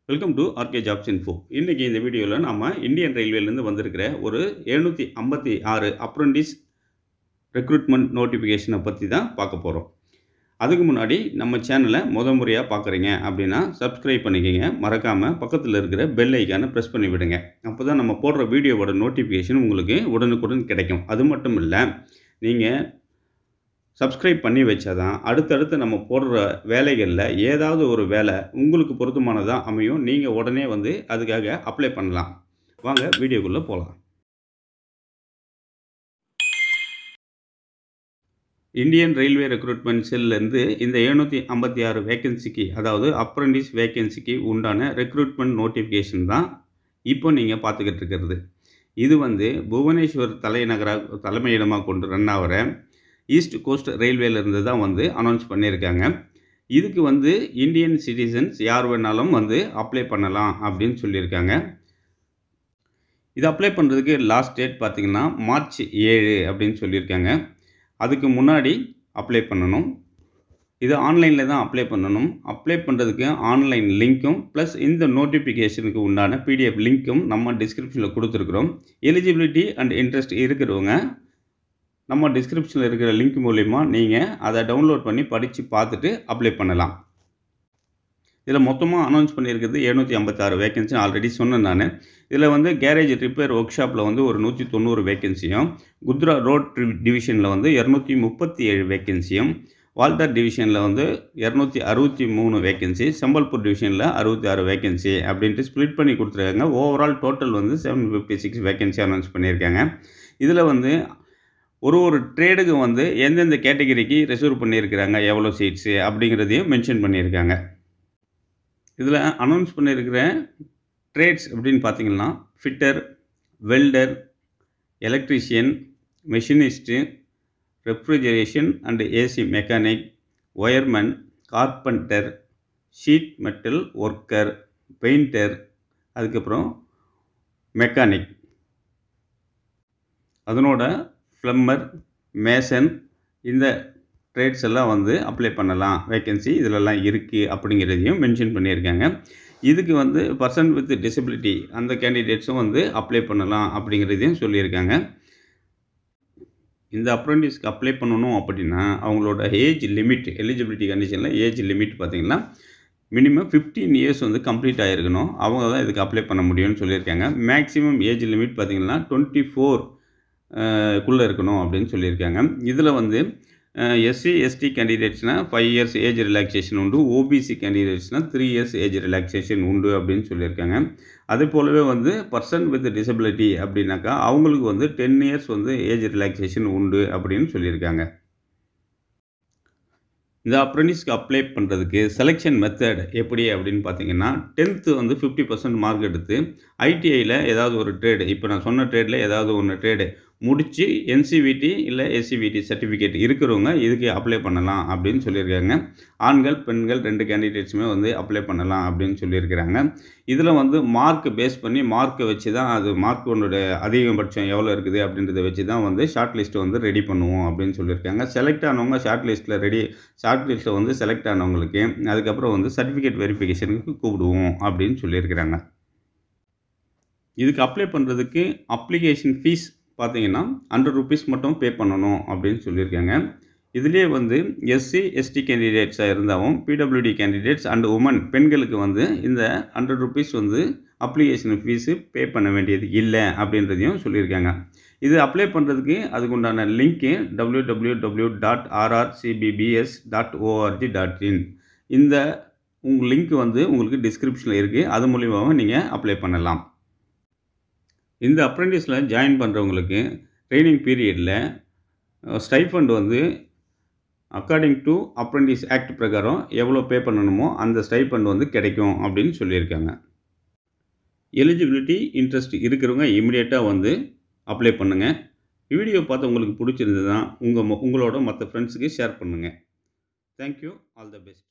welcome to RK jobs info இன்றைக்கி இந்த வீடியோவில் நம்ம இந்தியன் ரயில்வேலேருந்து வந்திருக்கிற ஒரு எழுநூற்றி ஐம்பத்தி ஆறு அப்ரண்டிஸ் ரெக்ரூட்மெண்ட் நோட்டிஃபிகேஷனை பற்றி தான் பார்க்க போகிறோம் அதுக்கு முன்னாடி நம்ம சேனலை முத முறையாக பார்க்குறீங்க அப்படின்னா சப்ஸ்கிரைப் பண்ணிக்கோங்க மறக்காமல் பக்கத்தில் இருக்கிற பெல் ஐக்கானை ப்ரெஸ் பண்ணி விடுங்க அப்போ தான் நம்ம போடுற வீடியோவோட நோட்டிஃபிகேஷன் உங்களுக்கு உடனுக்குடன் கிடைக்கும் அது மட்டும் இல்லை நீங்கள் சப்ஸ்கிரைப் பண்ணி வச்சாதான் அடுத்தடுத்து நம்ம போடுற வேலைகளில் ஏதாவது ஒரு வேலை உங்களுக்கு பொருத்தமானதாக அமையும் நீங்கள் உடனே வந்து அதுக்காக அப்ளை பண்ணலாம் வாங்க வீடியோக்குள்ளே போகலாம் இந்தியன் ரயில்வே ரெக்ரூட்மெண்ட் செல்லேருந்து இந்த எழுநூற்றி ஐம்பத்தி ஆறு வேக்கன்சிக்கு அதாவது அப்ரண்டிஸ் வேக்கன்சிக்கு உண்டான ரெக்ரூட்மெண்ட் நோட்டிஃபிகேஷன் தான் இப்போ நீங்கள் பார்த்துக்கிட்டு இருக்கிறது இது வந்து புவனேஸ்வர் தலைநகராக தலைமையிடமாக கொண்டு ரன் ஆகிற ஈஸ்ட் கோஸ்ட் ரயில்வேலேருந்து தான் வந்து அனௌன்ஸ் பண்ணியிருக்காங்க இதுக்கு வந்து இந்தியன் சிட்டிசன்ஸ் யார் வேணாலும் வந்து அப்ளை பண்ணலாம் அப்படின்னு சொல்லியிருக்காங்க இது அப்ளை பண்ணுறதுக்கு லாஸ்ட் டேட் பார்த்திங்கன்னா மார்ச் ஏழு அப்படின்னு சொல்லியிருக்காங்க அதுக்கு முன்னாடி அப்ளை பண்ணணும் இது ஆன்லைனில் தான் அப்ளை பண்ணணும் அப்ளை பண்ணுறதுக்கு ஆன்லைன் லிங்க்கும் ப்ளஸ் இந்த நோட்டிஃபிகேஷனுக்கு உண்டான பிடிஎஃப் லிங்க்கும் நம்ம டிஸ்கிரிப்ஷனில் கொடுத்துருக்குறோம் எலிஜிபிலிட்டி அண்ட் இன்ட்ரெஸ்ட் இருக்கிறவங்க நம்ம டிஸ்கிரிப்ஷனில் இருக்கிற லிங்க் மூலிமா நீங்கள் அதை டவுன்லோட் பண்ணி படித்து பார்த்துட்டு அப்ளை பண்ணலாம் இதில் மொத்தமாக அனௌன்ஸ் பண்ணியிருக்கிறது எழுநூற்றி ஐம்பத்தாறு வேகன்சி ஆல்ரெடி சொன்னேன் நான் இதில் வந்து கேரேஜ் ரிப்பேர் ஒர்க் ஷாப்பில் வந்து ஒரு நூற்றி தொண்ணூறு வேகன்சியும் குத்ரா ரோட் டிவிஷனில் வந்து இரநூத்தி முப்பத்தி ஏழு வேகன்சியும் வால்டர் டிவிஷனில் வந்து இரநூத்தி அறுபத்தி மூணு வேகன்சி செம்பல்பூர் டிவிஷனில் அறுபத்தி ஆறு வேகன்சி அப்படின்ட்டு ஸ்ப்ளிட் பண்ணி கொடுத்துருக்காங்க ஓவரால் டோட்டல் வந்து seven fifty six vacancy announce பண்ணியிருக்காங்க இதில் வந்து ஒரு ஒரு ட்ரேடுக்கு வந்து எந்தெந்த கேட்டகரிக்கு ரிசர்வ் பண்ணியிருக்கிறாங்க எவ்வளோ சீட்ஸு அப்படிங்கிறதையும் மென்ஷன் பண்ணியிருக்காங்க இதில் அனௌன்ஸ் பண்ணியிருக்கிற ட்ரேட்ஸ் அப்படின்னு பார்த்தீங்கன்னா fitter welder electrician machinist refrigeration and AC mechanic wireman carpenter sheet metal worker painter அதுக்கப்புறம் மெக்கானிக் அதனோட ஃப்ளம்மர் மேசன் இந்த ட்ரேட்ஸ் எல்லாம் வந்து அப்ளை பண்ணலாம் வேக்கன்சி இதிலெல்லாம் இருக்குது அப்படிங்கிறதையும் மென்ஷன் பண்ணியிருக்காங்க இதுக்கு வந்து பர்சன் வித் டிசபிலிட்டி அந்த கேண்டிடேட்ஸும் வந்து அப்ளை பண்ணலாம் அப்படிங்கிறதையும் சொல்லியிருக்காங்க இந்த அப்ரெண்டிஸ்க்கு அப்ளை பண்ணணும் அப்படின்னா அவங்களோட ஏஜ் லிமிட் எலிஜிபிலிட்டி கண்டிஷனில் ஏஜ் லிமிட் பார்த்திங்கன்னா மினிமம் ஃபிஃப்டீன் இயர்ஸ் வந்து கம்ப்ளீட் ஆகிருக்கணும் அவங்க தான் இதுக்கு அப்ளை பண்ண முடியும்னு சொல்லியிருக்காங்க மேக்ஸிமம் ஏஜ் லிமிட் பார்த்திங்கன்னா டுவெண்ட்டி ஃபோர் குள்ளே இருக்கணும் அப்படின்னு சொல்லியிருக்காங்க இதில் வந்து எஸ்சி எஸ்டி கேண்டிடேட்ஸ்னால் ஃபைவ் இயர்ஸ் ஏஜ் ரிலாக்ஸேஷன் உண்டு ஓபிசி கேண்டிடேட்ஸ்னால் த்ரீ இயர்ஸ் ஏஜ் ரிலாக்ஸேஷன் உண்டு அப்படின்னு சொல்லியிருக்காங்க அதே போலவே வந்து பர்சன் வித் டிசபிலிட்டி அப்படின்னாக்கா அவங்களுக்கு வந்து டென் இயர்ஸ் வந்து ஏஜ் ரிலாக்ஸேஷன் உண்டு அப்படின்னு சொல்லியிருக்காங்க இந்த அப்ரெண்டிஸ்க்கு அப்ளை பண்ணுறதுக்கு செலெக்ஷன் மெத்தட் எப்படி அப்படின்னு பார்த்தீங்கன்னா டென்த்து வந்து ஃபிஃப்டி பர்சன்ட் மார்க் எடுத்து ஐடிஐயில் ஏதாவது ஒரு ட்ரேடு இப்போ நான் சொன்ன ட்ரேடில் ஏதாவது ஒன்று ட்ரேடு முடித்து என்சிவிடி இல்லை எஸ்சிவிடி சர்டிஃபிகேட் இருக்கிறவங்க இதுக்கு அப்ளை பண்ணலாம் அப்படின்னு சொல்லியிருக்காங்க ஆண்கள் பெண்கள் ரெண்டு கேண்டிடேட்ஸுமே வந்து அப்ளை பண்ணலாம் அப்படின்னு சொல்லியிருக்கிறாங்க இதில் வந்து மார்க் பேஸ் பண்ணி மார்க்கை வச்சு தான் அது மார்க் ஒன்னோட அதிகபட்சம் எவ்வளோ இருக்குது அப்படின்றத வச்சு தான் வந்து ஷார்ட் லிஸ்ட்டை வந்து ரெடி பண்ணுவோம் அப்படின்னு சொல்லியிருக்காங்க செலக்ட் ஆனவங்க ஷார்ட் லிஸ்ட்டில் ரெடி ஷார்ட் லிஸ்ட்டில் வந்து செலக்ட் ஆனவங்களுக்கு அதுக்கப்புறம் வந்து சர்டிஃபிகேட் வெரிஃபிகேஷனுக்கு கூப்பிடுவோம் அப்படின்னு சொல்லியிருக்கிறாங்க இதுக்கு அப்ளை பண்ணுறதுக்கு அப்ளிகேஷன் ஃபீஸ் பார்த்தீங்கன்னா ஹண்ட்ரட் ருபீஸ் மட்டும் பே பண்ணணும் அப்படின்னு சொல்லியிருக்காங்க இதுலேயே வந்து எஸ்சி எஸ்டி கேண்டிடேட்ஸாக இருந்தாலும் பிடபிள்யூடி கேண்டிடேட்ஸ் அண்ட் உமன் பெண்களுக்கு வந்து இந்த ஹண்ட்ரட் ருபீஸ் வந்து அப்ளிகேஷன் ஃபீஸு பே பண்ண வேண்டியது இல்லை அப்படின்றதையும் சொல்லியிருக்காங்க இது அப்ளை பண்ணுறதுக்கு அதுக்கு உண்டான link W W W dot RRCPBS dot ORG dot in இந்த உங்கள் லிங்க் வந்து உங்களுக்கு டிஸ்கிரிப்ஷனில் இருக்குது அது மூலியமாக நீங்கள் அப்ளை பண்ணலாம் இந்த அப்ரெண்டிஸில் ஜாயின் பண்ணுறவங்களுக்கு ட்ரைனிங் பீரியடில் ஸ்டைஃபண்ட் வந்து அக்கார்டிங் டு அப்ரெண்டிஸ் ஆக்ட் பிரகாரம் எவ்வளோ பே பண்ணணுமோ அந்த ஸ்டைஃபண்ட் வந்து கிடைக்கும் அப்படின்னு சொல்லியிருக்காங்க எலிஜிபிலிட்டி இன்ட்ரெஸ்ட் இருக்கிறவங்க இமிடியேட்டாக வந்து அப்ளை பண்ணுங்கள் வீடியோ பார்த்து உங்களுக்கு பிடிச்சிருந்ததுன்னா உங்கள் உங்களோட மற்ற ஃப்ரெண்ட்ஸுக்கு ஷேர் பண்ணுங்கள் தேங்க்யூ ஆல் த பெஸ்ட்